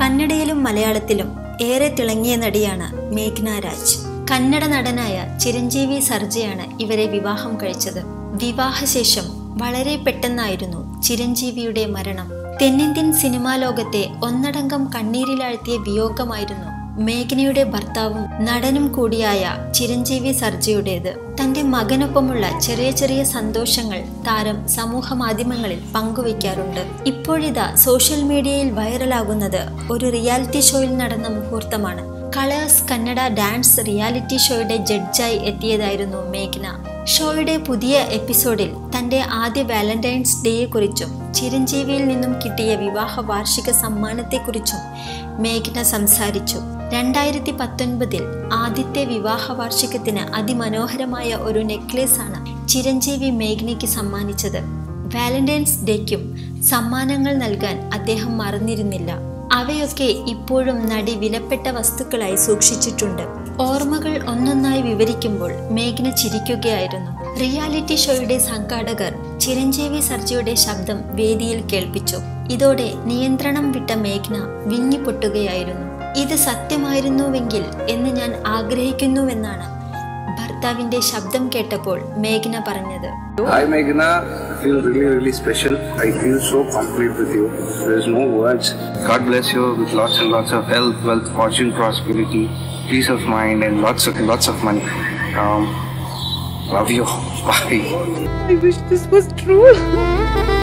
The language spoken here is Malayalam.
കന്നഡയിലും മലയാളത്തിലും ഏറെ തിളങ്ങിയ നടിയാണ് മേഘ്ന രാജ് കന്നഡ നടനായ ചിരഞ്ജീവി സർജയാണ് ഇവരെ വിവാഹം കഴിച്ചത് വിവാഹശേഷം വളരെ പെട്ടെന്നായിരുന്നു ചിരഞ്ജീവിയുടെ മരണം തെന്നിന്ത്യൻ സിനിമാ ലോകത്തെ ഒന്നടങ്കം കണ്ണീരിലാഴ്ത്തിയ വിയോഗമായിരുന്നു മേഘനയുടെ ഭർത്താവും നടനും കൂടിയായ ചിരഞ്ജീവി സർജയുടേത് തന്റെ മകനൊപ്പമുള്ള ചെറിയ ചെറിയ സന്തോഷങ്ങൾ താരം സമൂഹ മാധ്യമങ്ങളിൽ പങ്കുവയ്ക്കാറുണ്ട് ഇപ്പോഴിതാ സോഷ്യൽ മീഡിയയിൽ വൈറലാകുന്നത് ഒരു റിയാലിറ്റി ഷോയിൽ നടന്ന മുഹൂർത്തമാണ് കളേഴ്സ് കന്നഡ ഡാൻസ് റിയാലിറ്റി ഷോയുടെ ജഡ്ജായി എത്തിയതായിരുന്നു മേഘ്ന ഷോയുടെ പുതിയ എപ്പിസോഡിൽ തന്റെ ആദ്യ വാലന്റൈൻസ് ഡേയെക്കുറിച്ചും ചിരഞ്ജീവിയിൽ നിന്നും കിട്ടിയ വിവാഹ വാർഷിക സമ്മാനത്തെക്കുറിച്ചും മേഘ്ന സംസാരിച്ചു രണ്ടായിരത്തി പത്തൊൻപതിൽ ആദ്യത്തെ വിവാഹ വാർഷികത്തിന് അതിമനോഹരമായ ഒരു നെക്ലേസ് ആണ് ചിരഞ്ജീവി മേഘ്നയ്ക്ക് സമ്മാനിച്ചത് വാലന്റൈൻസ് ഡേക്കും സമ്മാനങ്ങൾ നൽകാൻ അദ്ദേഹം മറന്നിരുന്നില്ല അവയൊക്കെ ഇപ്പോഴും നടി വിലപ്പെട്ട വസ്തുക്കളായി സൂക്ഷിച്ചിട്ടുണ്ട് ഓർമ്മകൾ ഒന്നൊന്നായി വിവരിക്കുമ്പോൾ മേഘ്ന ചിരിക്കുകയായിരുന്നു റിയാലിറ്റി ഷോയുടെ സംഘാടകർ ചിരഞ്ജീവി സർജയുടെ ശബ്ദം വേദിയിൽ കേൾപ്പിച്ചു ഇതോടെ നിയന്ത്രണം വിട്ട മേഘ്ന വിങ്ങിപ്പൊട്ടുകയായിരുന്നു ഇത് സത്യമായിരുന്നുവെങ്കിൽ എന്ന് ഞാൻ ആഗ്രഹിക്കുന്നുവെന്നാണ് ഭർത്താവിന്റെ ശബ്ദം കേട്ടപ്പോൾ മേഘ്ന പറഞ്ഞത് Hi Meghna, I feel really, really special. I feel so complete with you. There's no words. God bless you with lots and lots of health, wealth, fortune, prosperity, peace of mind, and lots of lots of money. Um, love you. Bye. I wish this was true.